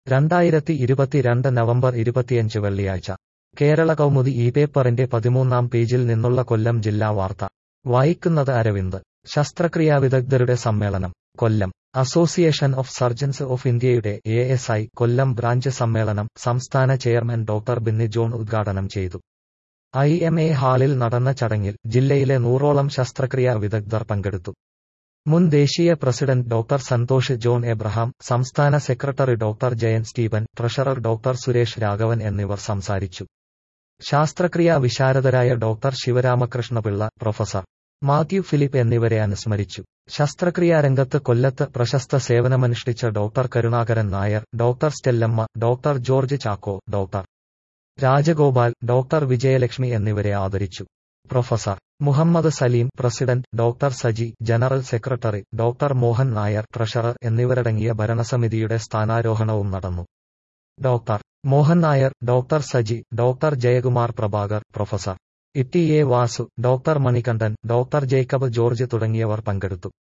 രണ്ടായിരത്തി ഇരുപത്തിരണ്ട് നവംബർ ഇരുപത്തിയഞ്ച് വെള്ളിയാഴ്ച കേരള കൗമുദി ഈ പേപ്പറിന്റെ പതിമൂന്നാം പേജിൽ നിന്നുള്ള കൊല്ലം ജില്ലാ വാർത്ത വായിക്കുന്നത് അരവിന്ദ് ശസ്ത്രക്രിയാ വിദഗ്ധരുടെ സമ്മേളനം Kollam association of surgeons of ഇന്ത്യയുടെ A S I Kollam branch സമ്മേളനം സംസ്ഥാന ചെയർമാൻ ഡോക്ടർ ബിന്നി ജോൺ ഉദ്ഘാടനം ചെയ്തു ഐ എം എ ഹാളിൽ നടന്ന ചടങ്ങിൽ ജില്ലയിലെ നൂറോളം ശസ്ത്രക്രിയാ വിദഗ്ധർ പങ്കെടുത്തു മുൻ ദേശീയ പ്രസിഡന്റ് ഡോക്ടർ സന്തോഷ് ജോൺ എബ്രഹാം സംസ്ഥാന secretary doctor Jayan Steven treasurer doctor Suresh Raghavan എന്നിവർ സംസാരിച്ചു ശാസ്ത്രക്രിയാ വിശാരദരായ ഡോക്ടർ ശിവരാമകൃഷ്ണപിള്ള പ്രൊഫസർ മാത്യു ഫിലിപ്പ് എന്നിവരെ അനുസ്മരിച്ചു ശസ്ത്രക്രിയാ രംഗത്ത് കൊല്ലത്ത് പ്രശസ്ത സേവനമനുഷ്ഠിച്ച doctor Karunakaran Nair doctor Stellamma doctor George Chacko doctor Rajagopal doctor Vijayalakshmi എന്നിവരെ ആദരിച്ചു professor Muhammad Saleem president doctor Saji general secretary doctor Mohan Nair treasurer എന്നിവരടങ്ങിയ ഭരണസമിതിയുടെ സ്ഥാനാരോഹണവും നടന്നു doctor Mohan Nair doctor Saji doctor Jayakumar Prabhakar professor E T A Vasu doctor Manikandan doctor Jacob George തുടങ്ങിയവർ പങ്കെടുത്തു